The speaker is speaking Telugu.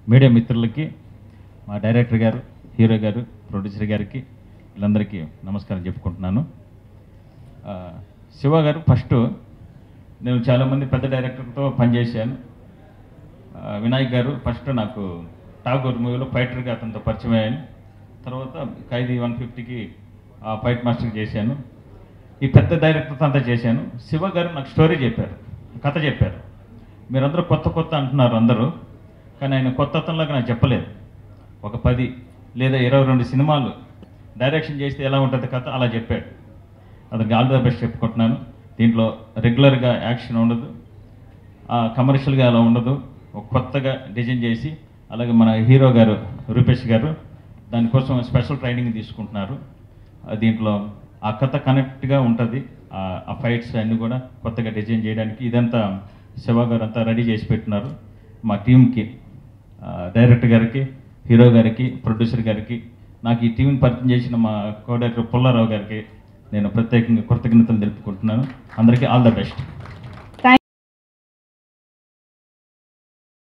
మీడియా మిత్రులకి మా డైరెక్టర్ గారు హీరో గారు ప్రొడ్యూసర్ గారికి వీళ్ళందరికీ నమస్కారం చెప్పుకుంటున్నాను ఆ, శివ గారు ఫస్ట్ నేను చాలామంది పెద్ద డైరెక్టర్తో పనిచేశాను ఆ, వినాయక్ గారు ఫస్ట్ నాకు టాగూర్ మూవీలో ఫైటర్గా అతనితో పరిచయం అయ్యాను తర్వాత ఖైదీ వన్ ఫిఫ్టీకి ఫైట్ మాస్టర్ చేశాను ఈ పెద్ద డైరెక్టర్తో అంతా చేశాను శివ గారు నాకు స్టోరీ చెప్పారు కథ చెప్పారు మీరందరూ కొత్త కొత్త అంటున్నారు అందరూ కానీ ఆయన కొత్త అతనిలాగా నాకు చెప్పలేదు ఒక పది లేదా ఇరవై రెండు సినిమాలు డైరెక్షన్ చేస్తే ఎలా ఉంటుంది కథ అలా చెప్పాడు అతనికి ఆల్ ద బెస్ట్ చెప్పుకుంటున్నాను దీంట్లో రెగ్యులర్గా యాక్షన్ ఉండదు కమర్షియల్గా అలా ఉండదు ఒక కొత్తగా డిజైన్ చేసి అలాగే మన హీరో గారు రూపేష్ గారు దానికోసం స్పెషల్ ట్రైనింగ్ తీసుకుంటున్నారు ఆ దీంట్లో ఆ కథ కనెక్ట్గా ఉంటుంది ఆ ఫైట్స్ అన్నీ కూడా కొత్తగా డిజైన్ చేయడానికి ఇదంతా శివ గారు అంతా రెడీ చేసి పెట్టినారు మా టీంకి డైరెక్టర్ గారికి హీరో గారికి ప్రొడ్యూసర్ గారికి నాకు ఈ టీంని పరిచయం చేసిన మా కో డైరెక్టర్ పుల్లారావు గారికి నేను ప్రత్యేకంగా కృతజ్ఞతలు తెలుపుకుంటున్నాను అందరికీ ఆల్ ద బెస్ట్